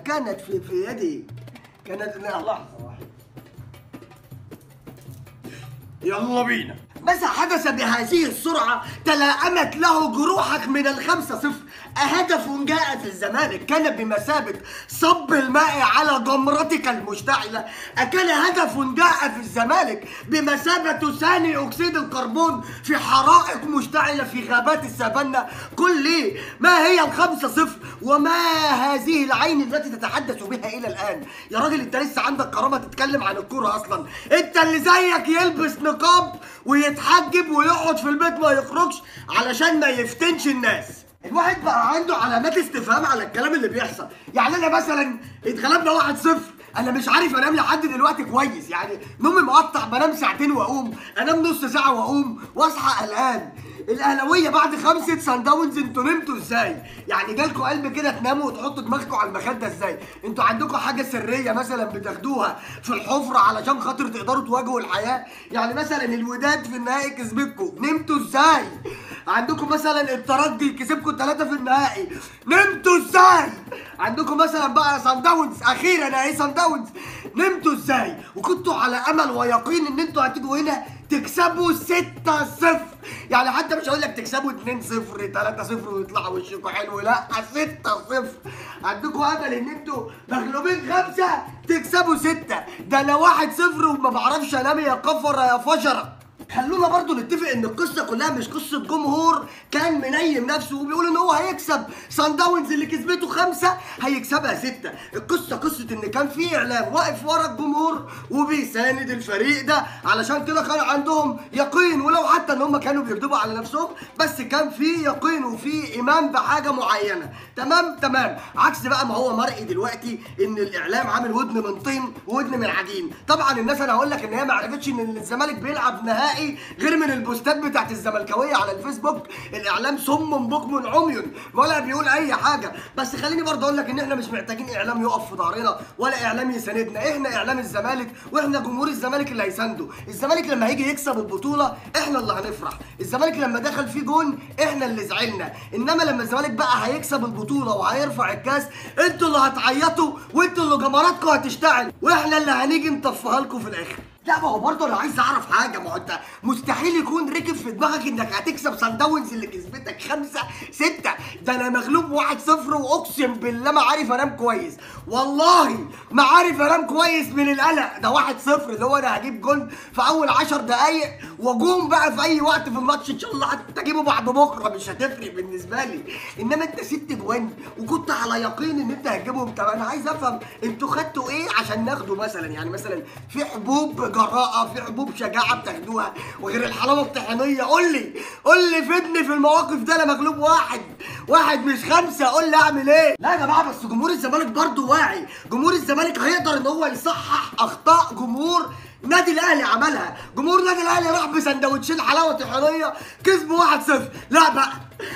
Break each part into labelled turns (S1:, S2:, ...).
S1: كانت في في يدي كانت لا لحظه واحده
S2: يلا بينا
S1: ماذا حدث بهذه السرعة تلائمت له جروحك من الخمسة صفر هدف جاء في الزمالك كان بمثابة صب الماء على جمرتك المشتعلة أكان هدف جاء في الزمالك بمثابة ثاني أكسيد الكربون في حرائق مشتعلة في غابات السافانا قل لي ما هي الخمسة صفر وما هذه العين التي تتحدث بها إلى الآن يا راجل أنت لسه عندك كرامة تتكلم عن الكورة أصلا أنت اللي زيك يلبس نقاب ويتحجب ويقعد في البيت ما يخرجش علشان ما يفتنش الناس الواحد بقى عنده علامات استفهام على الكلام اللي بيحصل يعني انا مثلا اتغلبنا واحد صفر انا مش عارف انام لحد دلوقتي كويس يعني نومي مقطع بنام ساعتين واقوم انام نص ساعه واقوم واصحى قلقان الاهلاويه بعد خمسه سان داونز انتوا نمتوا ازاي؟ يعني جالكوا قلب كده تناموا وتحطوا دماغكم على المخده ازاي؟ انتوا عندكم حاجه سريه مثلا بتاخدوها في الحفره علشان خاطر تقدروا تواجهوا الحياه؟ يعني مثلا الوداد في النهائي كسبتكم نمتوا ازاي؟ عندكم مثلا الترجي كسبكم ثلاثه في النهائي نمتوا ازاي؟ عندكم مثلا بقى سان داونز اخيرا اهي سان داونز نمتوا ازاي؟ وكنتوا على امل ويقين ان انتوا هتيجوا هنا تكسبوا 6 0 يعني حتى مش هقول لك تكسبوا 2 0 3 0 ويطلعوا وشكوا حلو لا 6 0 عندكم امل ان انتوا مغلوبين خمسه تكسبوا 6 ده انا 1 0 وما بعرفش انام يا كفره يا فجره خلونا برضو نتفق ان القصه كلها مش قصه جمهور كان منيم نفسه وبيقول ان هو هيكسب سان داونز اللي كسبته خمسه هيكسبها سته القصه قصه ان كان في اعلام واقف ورا الجمهور وبيساند الفريق ده علشان كده كان عندهم يقين ولو حتى ان هم كانوا بيكذبوا على نفسهم بس كان في يقين وفي ايمان بحاجه معينه تمام تمام عكس بقى ما هو مرئي دلوقتي ان الاعلام عامل ودن من طين وودن من عجين طبعا الناس انا هقول لك ان هي ما عرفتش ان الزمالك بيلعب نهائي غير من البوستات بتاعت الزملكاويه على الفيسبوك الاعلام صم بكم عمي ولا بيقول اي حاجه بس خليني برضه اقول لك ان احنا مش محتاجين اعلام يقف في ظهرنا ولا اعلام يساندنا احنا اعلام الزمالك واحنا جمهور الزمالك اللي هيسانده الزمالك لما هيجي يكسب البطوله احنا اللي هنفرح الزمالك لما دخل فيه جون احنا اللي زعلنا انما لما الزمالك بقى هيكسب البطوله وهيرفع الكاس انتوا اللي هتعيطوا وانتوا اللي جمراتكم هتشتعل واحنا اللي هنيجي نطفيها لكم في الاخر لا ما هو برضه انا عايز اعرف حاجه ما هو انت مستحيل يكون ركب في دماغك انك هتكسب سان داونز اللي كسبتك خمسه سته ده انا مغلوب واحد صفر واقسم بالله ما عارف انام كويس والله ما عارف انام كويس من القلق ده واحد صفر اللي هو انا هجيب جون في اول عشر دقايق واجوم بقى في اي وقت في الماتش ان شاء الله حتى اجيبه بعد بكره مش هتفرق بالنسبه لي انما انت ست جوان وكنت على يقين ان انت هتجيبهم طب انا عايز افهم انتوا خدتوا ايه عشان ناخده مثلا يعني مثلا في حبوب جراءه في حبوب شجاعه بتاخدوها وغير الحلاوه الطحينيه قول لي قول لي فدني في المواقف ده انا مغلوب واحد واحد مش خمسه قول لي اعمل ايه لا يا جماعه بس جمهور الزمالك برضه واعي جمهور الزمالك هيقدر ان هو يصحح اخطاء جمهور نادي الاهلي عملها جمهور نادي الاهلي راح بسندوتشين حلاوه طحينيه كسبوا 1-0 لا بقى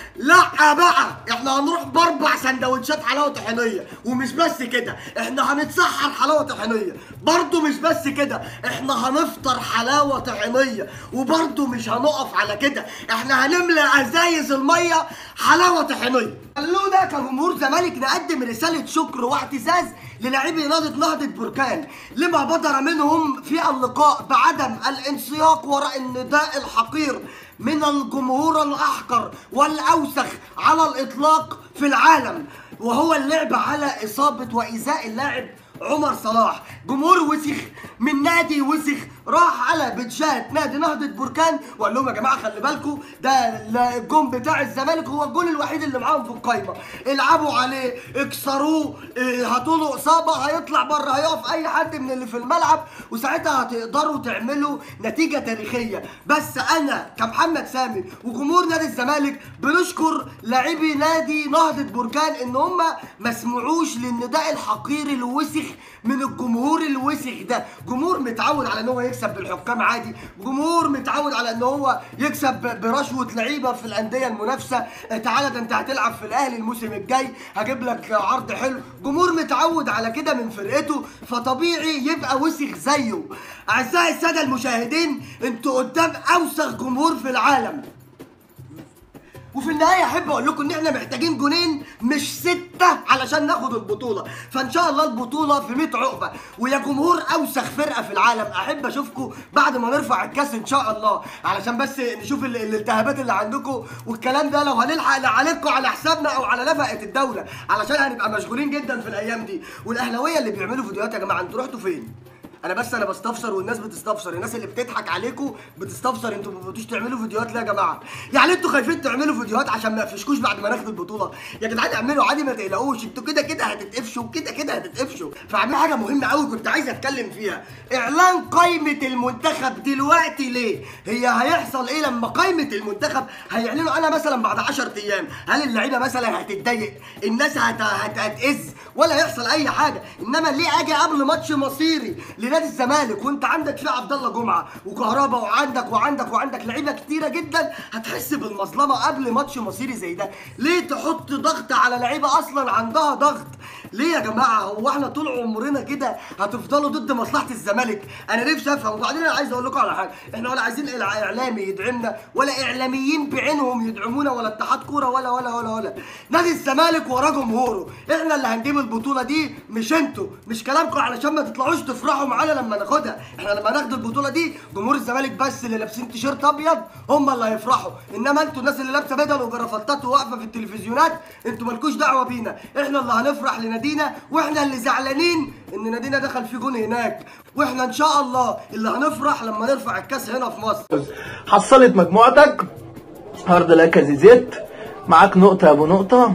S1: لا بقى احنا هنروح باربع سندوتشات حلاوه طحينيه ومش بس كده احنا هنتسحر حلاوه طحينيه برضه مش بس كده احنا هنفطر حلاوه طحينيه وبرضه مش هنقف على كده احنا هنملى ازايز الميه حلاوه طحينيه خلونا كجمهور زمالك نقدم رساله شكر واعتزاز للاعبي نهضه نهضه بركان لما بدر منهم في اللقاء بعدم الانسياق وراء النداء الحقير من الجمهور الاحقر والاوسخ على الاطلاق في العالم وهو اللعب على اصابه وايذاء اللاعب عمر صلاح جمهور وسخ من نادي وسخ راح على بتشات نادي نهضة بركان وقال لهم يا جماعة خلي بالكم ده الجون بتاع الزمالك هو الجون الوحيد اللي معاهم في القايمة العبوا عليه اكسروه اه، هاتوا له إصابة هيطلع بره هيقف أي حد من اللي في الملعب وساعتها هتقدروا تعملوا نتيجة تاريخية بس أنا كمحمد سامي وجمهور نادي الزمالك بنشكر لاعبي نادي نهضة بركان إن هم ما سمعوش للنداء الحقير الوسخ من الجمهور الوسخ ده جمهور متعود على ان هو يكسب بالحكام عادي جمهور متعود على ان هو يكسب ب- برشوه لعيبه في الانديه المنافسه اه، تعالى ده انت هتلعب في الاهلي الموسم الجاي هجيب لك عرض حلو جمهور متعود على كده من فرقته فطبيعي يبقى وسخ زيه اعزائي الساده المشاهدين انتوا قدام اوسخ جمهور في العالم وفي النهايه احب اقول لكم ان احنا محتاجين جونين مش سته علشان ناخد البطوله فان شاء الله البطوله في 100 عقبه ويا جمهور اوسخ فرقه في العالم احب اشوفكم بعد ما نرفع الكاس ان شاء الله علشان بس نشوف ال- الالتهابات اللي عندكم والكلام ده لو هنلحق نعالجكم على حسابنا او على نفقه الدوله علشان هنبقى مشغولين جدا في الايام دي والاهلاويه اللي بيعملوا فيديوهات يا جماعه انتوا رحتوا فين انا بس انا بستفسر والناس بتستفسر الناس اللي بتضحك عليكم بتستفسر انتوا ما بتبقوش تعملوا فيديوهات ليه يا جماعه يعني انتوا خايفين تعملوا فيديوهات عشان ما يقفشكوش بعد ما ناخد البطوله يا جدعان اعملوا عادي ما تقلقوش انتوا كده كده هتتقفشوا كده كده هتتقفشوا فعاملين حاجه مهمه قوي كنت عايز اتكلم فيها اعلان قائمه المنتخب دلوقتي ليه هي هيحصل ايه لما قائمه المنتخب هيعلنوا انا مثلا بعد 10 ايام هل اللعيبه مثلا هتتضايق الناس هت... هت... هتئز ولا هيحصل اي حاجه انما ليه اجي قبل ماتش مصيري لنادي الزمالك وانت عندك فيه عبد الله جمعه وكهربا وعندك وعندك وعندك لعيبه كتيره جدا هتحس بالمظلمه قبل ماتش مصيري زي ده ليه تحط ضغط على لعيبه اصلا عندها ضغط ليه يا جماعه هو احنا طول عمرنا كده هتفضلوا ضد مصلحه الزمالك انا نفسي افهم وبعدين انا عايز اقول لكم على حاجه احنا ولا عايزين إعلا- اعلامي يدعمنا ولا اعلاميين بعينهم يدعمونا ولا اتحاد كوره ولا ولا ولا ولا نادي الزمالك وراه جمهوره احنا اللي هنجيب البطوله دي مش انتوا مش كلامكم علشان ما تطلعوش تفرحوا معانا لما ناخدها احنا لما ناخد البطوله دي جمهور الزمالك بس اللي لابسين تيشيرت ابيض هم اللي هيفرحوا انما انتوا الناس اللي لابسه بدل وجرافطات وواقفه في التلفزيونات انتوا مالكوش دعوه بينا احنا اللي هنفرح لنادينا واحنا اللي زعلانين ان نادينا دخل في جون هناك واحنا ان شاء الله اللي هنفرح لما نرفع الكاس هنا في مصر
S3: حصلت مجموعتك هارد لاكازيزيت معاك نقطة يا ابو نقطة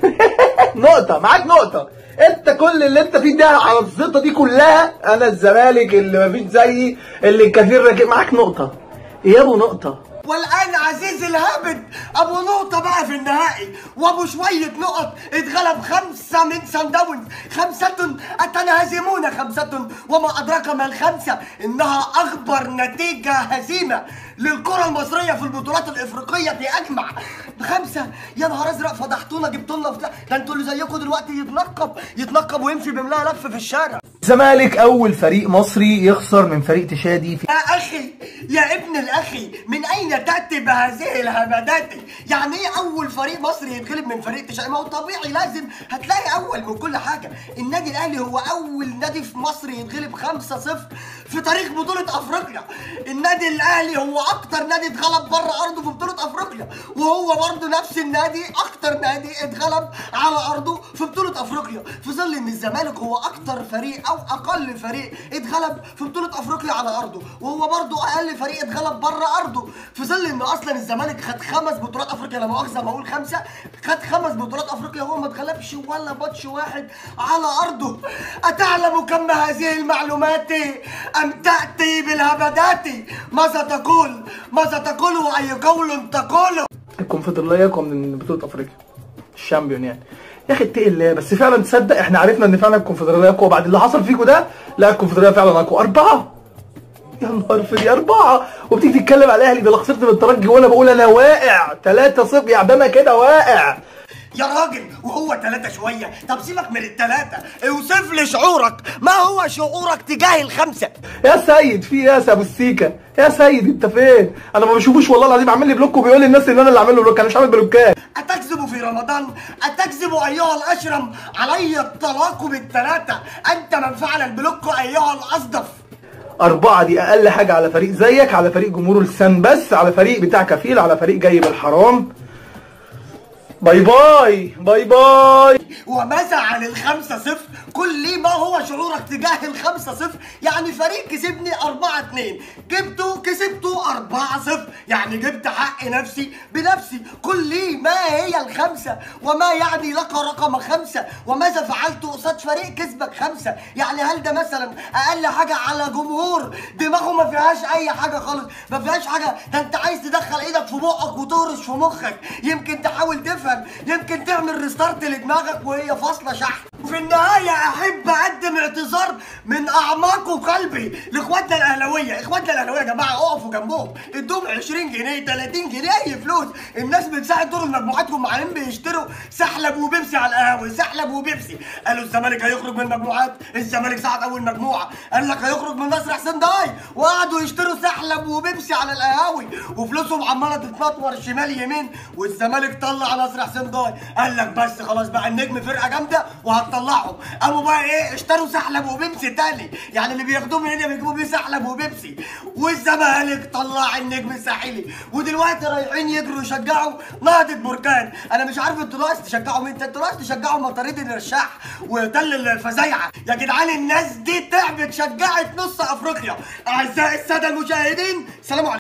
S3: نقطة معاك نقطة انت كل اللي انت فيه ده على الزيطة دي كلها انا الزمالك اللي مفيش زيي اللي الكثير راكب معاك نقطة يا ابو نقطة
S1: والان عزيز الهابد ابو نقطة بقى في النهائي وابو شوية نقط اتغلب خمسة من سان داونز خمسة اتنهزمون خمسة وما ادراك ما الخمسة انها اكبر نتيجة هزيمة للكرة المصرية في البطولات الافريقية دي اجمع خمسة يا نهار ازرق فضحتونا جبتوا لنا بتاع ده انتوا اللي زيكم دلوقتي يتنقب يتنقب ويمشي بملاها لف في الشارع
S3: الزمالك اول فريق مصري يخسر من فريق تشادي في
S1: يا أخي يا ابن الأخي من أين تأتي بهذه الهبدات؟ يعني إيه أول فريق مصري يتغلب من فريق تشا ما هو طبيعي لازم هتلاقي أول من كل حاجة النادي الأهلي هو أول نادي في مصر يتغلب 5-0 في تاريخ بطولة أفريقيا النادي الأهلي هو أكتر نادي اتغلب بره أرضه في بطولة أفريقيا وهو برضه نفس النادي أكتر نادي اتغلب على أرضه في بطولة أفريقيا في ظل إن الزمالك هو أكتر فريق أو أقل فريق اتغلب في بطولة أفريقيا على أرضه وهو برضه أقل فريق اتغلب بره أرضه في ظل إن أصلا الزمالك خد خمس بطولات أفريقيا لا مؤاخذة بقول خمسة خد خمس بطولات أفريقيا وهو ما اتغلبش ولا ماتش واحد على أرضه أتعلم كم هذه المعلومات أم تأتي بالهبدات ماذا تقول ماذا تقول وأي قول تقول
S3: الكونفدرالية اقوى من بطولة افريقيا الشامبيون يعني يا اخي اتقي الله بس فعلا تصدق احنا عرفنا ان فعلا الكونفدرالية اقوى بعد اللي حصل فيكوا ده لا الكونفدرالية فعلا اقوى اربعة يا نهار في اربعة وبتيجي تتكلم على الاهلي ده انا خسرت من الترجي وانا بقول انا واقع 3 0 يعني ده انا كده واقع
S1: يا راجل وهو ثلاثة شوية طب سيبك من الثلاثة اوصف لي شعورك ما هو شعورك تجاه الخمسة
S3: يا سيد في إيه يا ابو السيكا يا سيد انت فين انا ما بشوفوش والله العظيم عامل لي بلوك وبيقول للناس ان انا اللي عامل له بلوك انا مش عامل بلوكات
S1: أتكذب في رمضان أتكذب أيها الأشرم علي الطلاق بالثلاثة أنت من فعل البلوك أيها الأصدف
S3: أربعة دي أقل حاجة على فريق زيك على فريق جمهور لسان بس على فريق بتاع كفيل على فريق جاي بالحرام باي باي باي باي
S1: وماذا عن الخمسة صفر كل ما هو شعورك تجاه الخمسة صفر يعني فريق كسبني أربعة اتنين جبته كسبته أربعة صفر يعني جبت حق نفسي بنفسي كل ما هي الخمسة وما يعني لك رقم خمسة وماذا فعلت قصاد فريق كسبك خمسة يعني هل ده مثلا أقل حاجة على جمهور دماغه ما فيهاش أي حاجة خالص ما فيهاش حاجة ده أنت عايز تدخل إيدك في بقك وتهرش في مخك يمكن تحاول تفهم يمكن تعمل ريستارت لدماغك وهي فاصلة شحن وفي النهايه احب اقدم اعتذار من اعماق قلبي لاخواتنا الاهلاويه اخواتنا الاهلاويه يا جماعه اقفوا جنبهم ادوهم 20 جنيه 30 جنيه اي فلوس الناس بتساعد دور المجموعات ومعلمين بيشتروا سحلب وبيبسي على القهاوي سحلب وبيبسي قالوا الزمالك هيخرج من المجموعات الزمالك صعد اول مجموعه قال لك هيخرج من نصر حسين داي وقعدوا يشتروا سحلب وبيبسي على القهاوي وفلوسهم عماله تتنطور شمال يمين والزمالك طلع نصر حسين داي قال لك بس خلاص بقى النجم فرقه جامده وهتطلعهم قاموا بقى ايه اشتروا سحلب وبيبسي تاني يعني اللي بياخدوه من هنا بيجيبوا بيه سحلب وبيبسي والزمالك طلع النجم الساحلي ودلوقتي رايحين يجروا يشجعوا نهضه بركان انا مش عارف انتوا ناقص تشجعوا مين انتوا ناقص تشجعوا مطاريد الرشاح وتل الفزايعه يا جدعان الناس دي تعبت شجعت نص افريقيا اعزائي الساده المشاهدين سلام عليكم